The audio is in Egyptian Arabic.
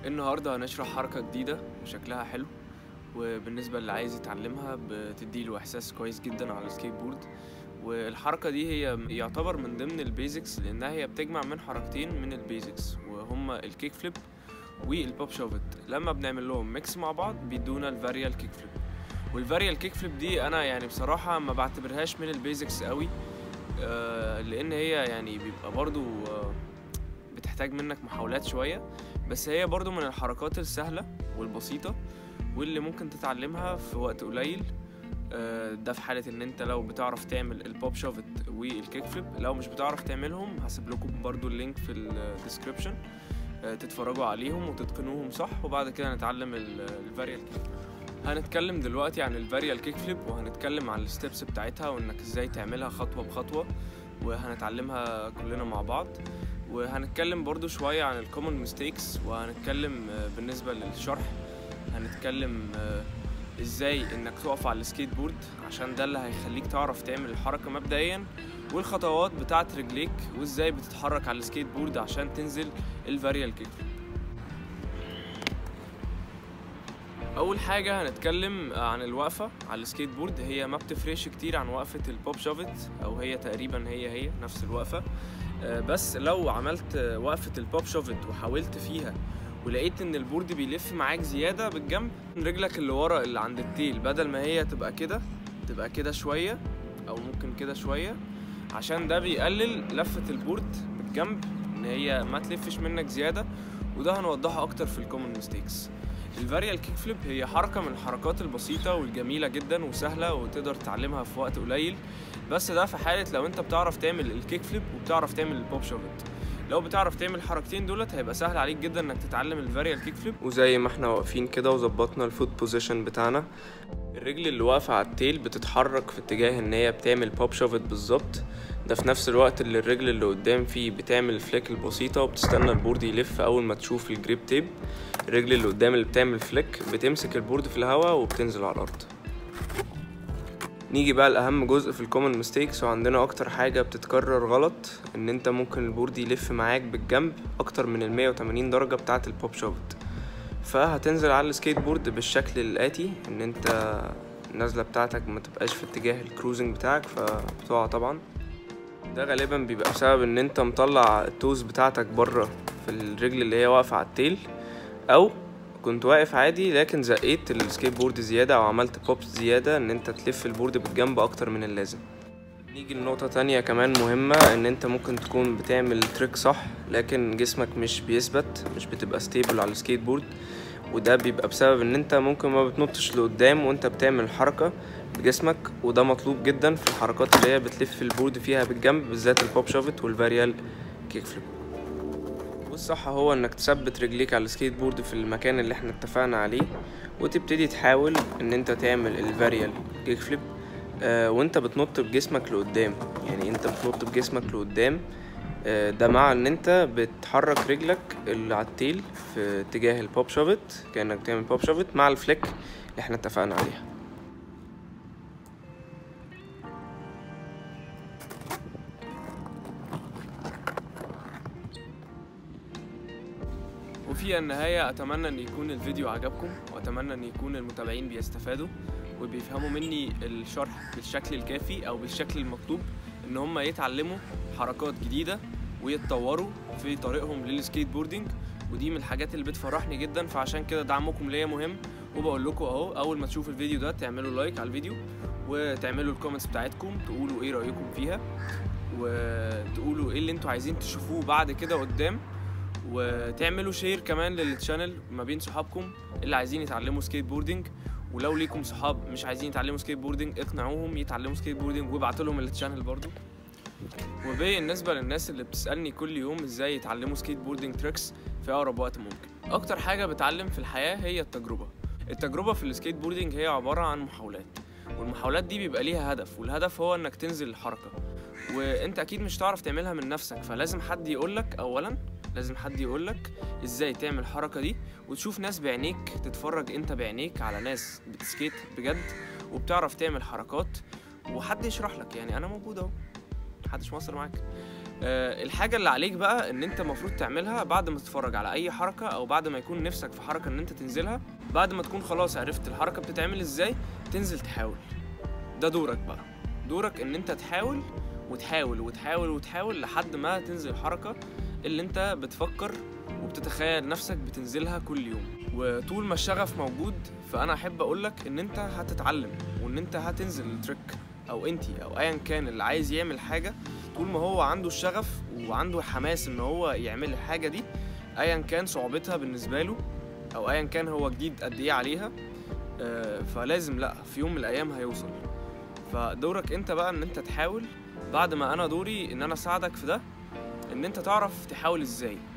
النهاردة هنشرح حركة جديدة وشكلها حلو وبالنسبة اللي عايز يتعلمها بتديله إحساس كويس جدا على السكيت بورد والحركة دي هي يعتبر من ضمن البيزكس لأنها هي بتجمع من حركتين من البيزكس وهما الكيك فليب والبوب شوفت لما بنعمل لهم ميكس مع بعض بيدونا الفاريال كيك فليب والفاريال كيك فليب دي أنا يعني بصراحة ما بعتبرهاش من البيزكس قوي آه، لأن هي يعني بيبقى برضو آه، بتحتاج منك محاولات شوية بس هي برضو من الحركات السهلة والبسيطة واللي ممكن تتعلمها في وقت قليل آه، ده في حالة ان انت لو بتعرف تعمل البوب شوفت والكيك فليب لو مش بتعرف تعملهم هسيب لكم برضو اللينك في الديسكريبشن تتفرجوا عليهم وتتقنوهم صح وبعد كده نتعلم الفاريال كيك هنتكلم دلوقتي عن الفاريال كيك فليب وهنتكلم عن الستبس بتاعتها وانك ازاي تعملها خطوة بخطوة وهنتعلمها كلنا مع بعض وهنتكلم برضو شوية عن الكومن ميستيكس وهنتكلم آه، بالنسبة للشرح هنتكلم آه، ازاي انك تقف على السكيت بورد عشان ده اللي هيخليك تعرف تعمل الحركة مبدئيا والخطوات بتاعت رجليك وازاي بتتحرك على السكيت بورد عشان تنزل الفاريال كيك اول حاجه هنتكلم عن الوقفه على السكيت بورد هي ما بتفرقش كتير عن وقفه البوب شوفت او هي تقريبا هي هي نفس الوقفه آه، بس لو عملت آه، وقفه البوب شوفت وحاولت فيها ولقيت ان البورد بيلف معاك زياده بالجنب رجلك اللي ورا اللي عند التيل بدل ما هي تبقى كده تبقى كده شويه او ممكن كده شويه عشان ده بيقلل لفه البورد بالجنب ان هي ما تلفش منك زياده وده هنوضحه اكتر في الكومن ميستيكس الفاريال كيك فليب هي حركة من الحركات البسيطة والجميلة جدا وسهلة وتقدر تتعلمها في وقت قليل بس ده في حالة لو انت بتعرف تعمل الكيك فليب وبتعرف تعمل البوب شوفت لو بتعرف تعمل الحركتين دولت هيبقى سهل عليك جدا انك تتعلم الفاريال كيك فليب وزي ما احنا واقفين كده وظبطنا الفوت بوزيشن بتاعنا الرجل اللي واقفة على التيل بتتحرك في اتجاه ان هي بتعمل بوب شوفت بالظبط ده في نفس الوقت اللي الرجل اللي قدام فيه بتعمل الفليك البسيطة وبتستنى البورد يلف أول ما تشوف الجريب تيب الرجل اللي قدام اللي بتعمل فليك بتمسك البورد في الهواء وبتنزل على الأرض نيجي بقى لأهم جزء في الكومن ميستيكس وعندنا أكتر حاجة بتتكرر غلط إن أنت ممكن البورد يلف معاك بالجنب أكتر من المية وتمانين درجة بتاعة البوب شوفت فهتنزل على السكيت بورد بالشكل الآتي إن أنت النزلة بتاعتك ما تبقاش في اتجاه الكروزنج بتاعك فبتقع طبعا ده غالبا بيبقى بسبب ان انت مطلع التوز بتاعتك بره في الرجل اللي هي واقفة على التيل او كنت واقف عادي لكن زقيت السكيت بورد زيادة او عملت بوب زيادة ان انت تلف البورد بالجنب اكتر من اللازم نيجي لنقطة تانية كمان مهمة ان انت ممكن تكون بتعمل تريك صح لكن جسمك مش بيثبت مش بتبقى ستيبل على السكيت بورد وده بيبقى بسبب ان انت ممكن ما بتنطش لقدام وانت بتعمل الحركة بجسمك وده مطلوب جدا في الحركات اللي هي بتلف البورد فيها بالجنب بالذات البوب شوفت والفاريال كيك فليب والصح هو انك تثبت رجليك على السكيت بورد في المكان اللي احنا اتفقنا عليه وتبتدي تحاول ان انت تعمل الفاريال كيك فليب آه وانت بتنط بجسمك لقدام يعني انت بتنط بجسمك لقدام آه ده مع ان انت بتحرك رجلك اللي على التيل في اتجاه البوب شوفت كانك بتعمل بوب شوفت مع الفليك اللي احنا اتفقنا عليها وفي النهاية أتمنى أن يكون الفيديو عجبكم وأتمنى أن يكون المتابعين بيستفادوا وبيفهموا مني الشرح بالشكل الكافي أو بالشكل المطلوب إن هم يتعلموا حركات جديدة ويتطوروا في طريقهم للسكيت بوردينج ودي من الحاجات اللي بتفرحني جدا فعشان كده دعمكم ليا مهم وبقول لكم اهو اول ما تشوفوا الفيديو ده تعملوا لايك على الفيديو وتعملوا الكومنتس بتاعتكم تقولوا ايه رايكم فيها وتقولوا ايه اللي انتوا عايزين تشوفوه بعد كده قدام وتعملوا شير كمان للشانل ما بين صحابكم اللي عايزين يتعلموا سكيت بوردنج ولو ليكم صحاب مش عايزين يتعلموا سكيت بوردنج اقنعوهم يتعلموا سكيت بوردنج وابعتوا لهم الشانل برضو وبالنسبه للناس اللي بتسالني كل يوم ازاي يتعلموا سكيت بوردنج تريكس في اقرب وقت ممكن اكتر حاجه بتعلم في الحياه هي التجربه التجربه في السكيت بوردنج هي عباره عن محاولات والمحاولات دي بيبقى ليها هدف والهدف هو انك تنزل الحركه وانت اكيد مش هتعرف تعملها من نفسك فلازم حد يقولك اولا لازم حد يقولك ازاي تعمل الحركه دي وتشوف ناس بعينيك تتفرج انت بعينيك على ناس بتسكيت بجد وبتعرف تعمل حركات وحد يشرح لك يعني انا موجود اهو محدش مقصر معاك آه، الحاجة اللي عليك بقى ان انت المفروض تعملها بعد ما تتفرج على اي حركة او بعد ما يكون نفسك في حركة ان انت تنزلها بعد ما تكون خلاص عرفت الحركة بتتعمل ازاي تنزل تحاول ده دورك بقى دورك ان انت تحاول وتحاول وتحاول وتحاول لحد ما تنزل الحركة اللي انت بتفكر وبتتخيل نفسك بتنزلها كل يوم وطول ما الشغف موجود فانا احب اقولك ان انت هتتعلم وان انت هتنزل التريك او انتي او ايا كان اللي عايز يعمل حاجة طول ما هو عنده الشغف وعنده حماس ان هو يعمل الحاجة دي ايا كان صعوبتها بالنسبة له او ايا كان هو جديد قد ايه عليها آه، فلازم لا في يوم من الايام هيوصل فدورك انت بقى ان انت تحاول بعد ما انا دوري ان انا اساعدك في ده ان انت تعرف تحاول ازاي